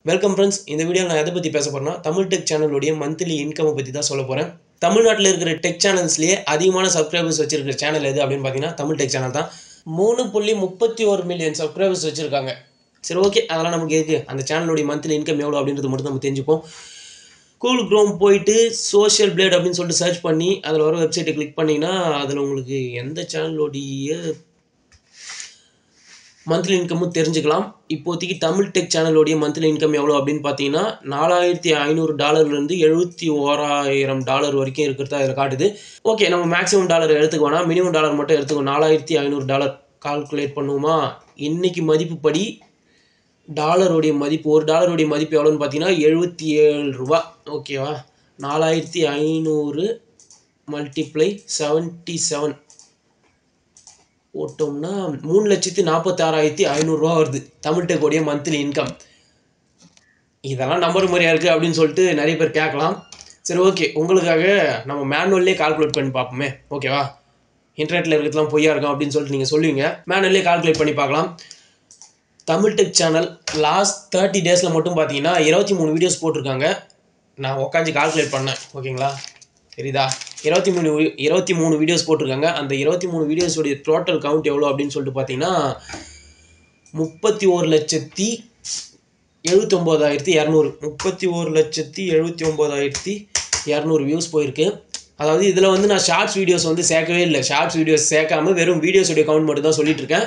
welcome friends இந்த வீடியோவில் நான் எதை பற்றி பேச போகிறேன்னா தமிழ் டெக் சேனலுடைய மந்த்லி இன்கமை பற்றி தான் சொல்ல போகிறேன் தமிழ்நாட்டில் இருக்கிற டெக் சேனல்ஸ்லேயே அதிகமான சப்ஸ்கிரைபர்ஸ் வச்சிருக்கிற சேனல் எது அப்படின்னு பார்த்தீங்கன்னா தமிழ் டெக் சேனல் தான் மூணு புள்ளி முப்பத்தி ஒரு மில்லியன் சப்ஸ்கிரைபர்ஸ் வச்சுருக்காங்க சரி ஓகே அதெல்லாம் நமக்கு எதுக்கு அந்த சேனலுடைய மந்த்லி இன்கம் எவ்வளோ அப்படின்றது மட்டும் நம்ம தெரிஞ்சுப்போம் கூல் க்ரோம் போயிட்டு சோஷியல் பிளேட் அப்படின்னு சொல்லிட்டு சர்ச் பண்ணி அதில் வர வெப்சைட்டை கிளிக் பண்ணிங்கன்னா அதில் உங்களுக்கு எந்த சேனலோடைய மந்த்லி இன்கமும் தெரிஞ்சுக்கலாம் இப்போதைக்கு தமிழ் டெக் சேனலோடைய மந்த்லி இன்கம் எவ்வளோ அப்படின்னு பார்த்தீங்கன்னா நாலாயிரத்தி ஐநூறு டாலர்லேருந்து எழுபத்தி ஓராயிரம் டாலர் வரைக்கும் இருக்கிறதா இதில் காட்டுது ஓகே நம்ம மேக்ஸிமம் டாலர் எடுத்துக்க வேணாம் மினிமம் டாலர் மட்டும் எடுத்துக்கோ நாலாயிரத்தி ஐநூறு டாலர் கால்குலேட் பண்ணுவோமா இன்னைக்கு மதிப்புப்படி டாலருடைய மதிப்பு ஒரு டாலருடைய மதிப்பு எவ்வளோன்னு பார்த்தீங்கன்னா எழுபத்தி ஏழு ரூபா ஓகேவா நாலாயிரத்தி ஐநூறு மல்டிப்ளை செவன்ட்டி செவன் போட்டோம்னா மூணு லட்சத்தி நாற்பத்தாறாயிரத்தி ஐநூறுரூவா வருது தமிழ் டெக்கோடைய மந்த்லி இன்கம் இதெல்லாம் நம்பர் மாதிரியா இருக்குது அப்படின்னு சொல்லிட்டு நிறைய பேர் கேட்கலாம் சரி ஓகே உங்களுக்காக நம்ம மேனுவல்லே கால்குலேட் பண்ணி பார்ப்போமே ஓகேவா இன்டர்நெட்டில் இருக்கிறதுலாம் பொய்யா இருக்கும் அப்படின்னு சொல்லிட்டு நீங்கள் சொல்லுவீங்க மேனுவல்லே கால்குலேட் பண்ணி பார்க்கலாம் Tamil tech channel last thirty டேஸில் மட்டும் பார்த்தீங்கன்னா இருபத்தி மூணு வீடியோஸ் போட்டிருக்காங்க நான் உட்காந்து கால்குலேட் பண்ணேன் ஓகேங்களா தெரியுதா இருபத்தி மூணு வி- இருபத்தி மூணு வீடியோஸ் போட்டிருக்காங்க அந்த இருபத்தி மூணு வீடியோஸோடைய டோட்டல் கவுண்ட் எவ்வளோ அப்படின்னு சொல்லிட்டு பார்த்தீங்கன்னா முப்பத்தி ஒரு லட்சத்தி எழுபத்தி ஒம்போதாயிரத்தி இரநூறு முப்பத்தி ஒரு லட்சத்தி எழுபத்தி ஒம்போதாயிரத்தி இரநூறு வியூஸ் போயிருக்கு அதாவது இதில் வந்து நான் ஷார்ட்ஸ் வீடியோஸ் வந்து சேர்க்கவே இல்லை ஷார்ட்ஸ் வீடியோஸ் சேர்க்காம வெறும் வீடியோஸோடைய கவுண்ட் மட்டும் தான் சொல்லிட்டு இருக்கேன்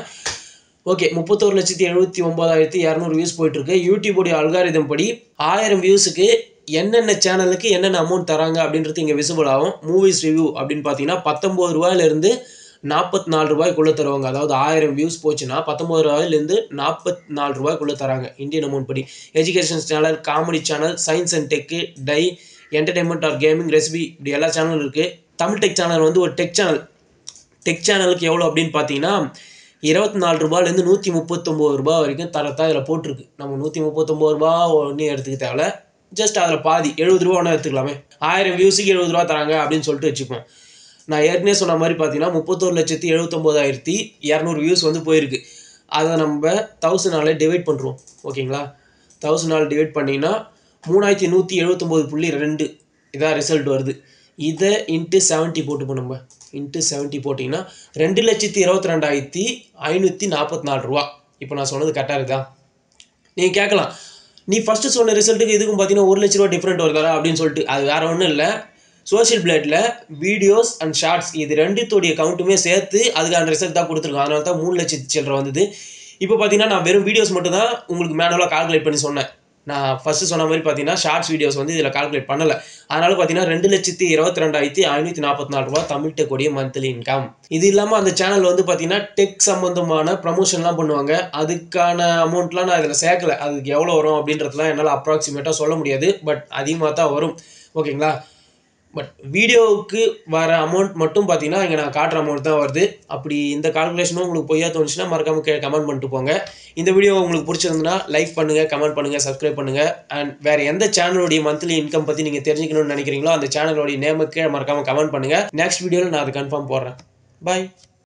ஓகே முப்பத்தோரு லட்சத்தி எழுபத்தி ஒன்பதாயிரத்தி இரநூறு வியூஸ் போயிட்டுருக்கு யூடியூபோடைய அல்காரிதம் படி ஆயிரம் வியூஸுக்கு என்னென்ன சேனலுக்கு என்னென்ன அமௌண்ட் தராங்க அப்படின்றது இங்கே விசிபிள் ஆகும் மூவிஸ் ரிவ்யூ அப்படின்னு பார்த்தீங்கன்னா பத்தொம்பது ரூபாயிலேருந்து நாற்பத்தி நாலு ரூபாய்க்குள்ளே தருவாங்க அதாவது ஆயிரம் வியூஸ் போச்சுன்னா பத்தொம்பது ரூபாயிலேருந்து நாற்பத்தி நாலு ரூபாய்க்குள்ளே தராங்க இந்தியன் அமௌண்ட் படி education channel comedy channel science and tech டை என்டர்டைன்மெண்ட் ஆர் கேமிங் ரெசிபி இப்படி எல்லா சேனலும் இருக்குது தமிழ் டெக் சேனல் வந்து ஒரு டெக் சேனல் டெக் சேனலுக்கு எவ்வளோ அப்படின்னு பார்த்தீங்கன்னா இருபத்தி நாலு ரூபாயிலேருந்து நூற்றி முப்பத்தொம்போது ரூபா வரைக்கும் தரத்தான் இதில் போட்டிருக்கு நம்ம நூற்றி முப்பத்தொம்போது ரூபா ஒன்றும் எடுத்துக்க தேவையில்ல ஜஸ்ட் அதில் பாதி எழுபது ரூபா ஒன்றா எடுத்துக்கலாமே ஆயிரம் வியூஸுக்கு எழுபது ரூபா தராங்க அப்படின்னு சொல்லிட்டு வச்சுப்போம் நான் ஏற்கனவே சொன்ன மாதிரி பார்த்தீங்கன்னா முப்பத்தோரு லட்சத்தி எழுபத்தொம்போதாயிரத்தி இரநூறு வியூஸ் வந்து போயிருக்கு அதை நம்ம தௌசண்ட் நாளே டிவைட் பண்ணுறோம் ஓகேங்களா தௌசண்ட் நாள் டிவைட் பண்ணிங்கன்னா மூணாயிரத்தி நூற்றி எழுபத்தொம்போது புள்ளி ரெண்டு இதான் ரிசல்ட் வருது இதை இன்ட்டு செவன்ட்டி போட்டுப்போம் நம்ம இன்ட்டு செவன்ட்டி போட்டிங்கன்னா ரெண்டு லட்சத்தி இருபத்தி ரெண்டாயிரத்தி ஐநூற்றி நாற்பத்தி நாலு ரூபா இப்போ நான் சொன்னது கரெக்டாக இருக்குதா நீங்கள் கேட்கலாம் நீ ஃபஸ்ட்டு சொன்ன ரிசல்ட்டுக்கு இதுக்கும் பார்த்தீங்கன்னா ஒரு லட்ச ரூபா டிஃப்ரெண்ட் வருதா அப்படின்னு சொல்லிட்டு அது வேற ஒன்றும் இல்லை சோஷியல் பிளேட்டில் வீடியோஸ் அண்ட் ஷார்ட்ஸ் இது ரெண்டுத்தோடைய கவுண்ட்டுமே சேர்த்து அதுக்கான ரிசல்ட் தான் கொடுத்துருக்கோம் அதனால தான் மூணு லட்சத்து சில்லற வந்தது இப்போ பார்த்தீங்கன்னா நான் வெறும் வீடியோஸ் மட்டும் தான் உங்களுக்கு மேனுவலாக கால்குலேட் பண்ணி சொன்னேன் நான் ஃபஸ்ட்டு சொன்ன மாதிரி பார்த்தீங்கன்னா ஷார்ட்ஸ் வீடியோஸ் வந்து இதில் கால்குலேட் பண்ணலை அதனால பார்த்தீங்கன்னா ரெண்டு லட்சத்தி இருபத்தி ரெண்டாயிரத்தி ஐநூற்றி நாற்பத்தி நாலு ரூபா தமிழ் டெக்கோடைய மந்த்லி இன்கம் இது இல்லாமல் அந்த சேனல் வந்து பார்த்தீங்கன்னா டெக் சம்மந்தமான ப்ரமோஷன்லாம் பண்ணுவாங்க அதுக்கான அமௌண்ட்லாம் நான் இதில் சேர்க்கல அதுக்கு எவ்வளோ வரும் அப்படின்றதுலாம் என்னால் அப்ராக்சிமேட்டாக சொல்ல முடியாது பட் அதிகமாக தான் வரும் ஓகேங்களா பட் வீடியோவுக்கு வர அமௌண்ட் மட்டும் பார்த்தீங்கன்னா இங்கே நான் காட்டுற அமௌண்ட் தான் வருது அப்படி இந்த கால்குலேஷனும் உங்களுக்கு பொய்யா தோணுச்சுன்னா மறக்காம கமெண்ட் பண்ணிட்டு போங்க இந்த வீடியோ உங்களுக்கு பிடிச்சிருந்துன்னா லைக் பண்ணுங்கள் கமெண்ட் பண்ணுங்கள் சப்ஸ்கிரைப் பண்ணுங்கள் அண்ட் வேறு எந்த சேனலுடைய மந்த்லி இன்கம் பற்றி நீங்கள் தெரிஞ்சுக்கணும்னு நினைக்கிறீங்களோ அந்த சேனலோடைய நேமுக்கு மறக்காம கமெண்ட் பண்ணுங்கள் நெக்ஸ்ட் வீடியோவில் நான் அதை கன்ஃபார்ம் போடுறேன் பாய்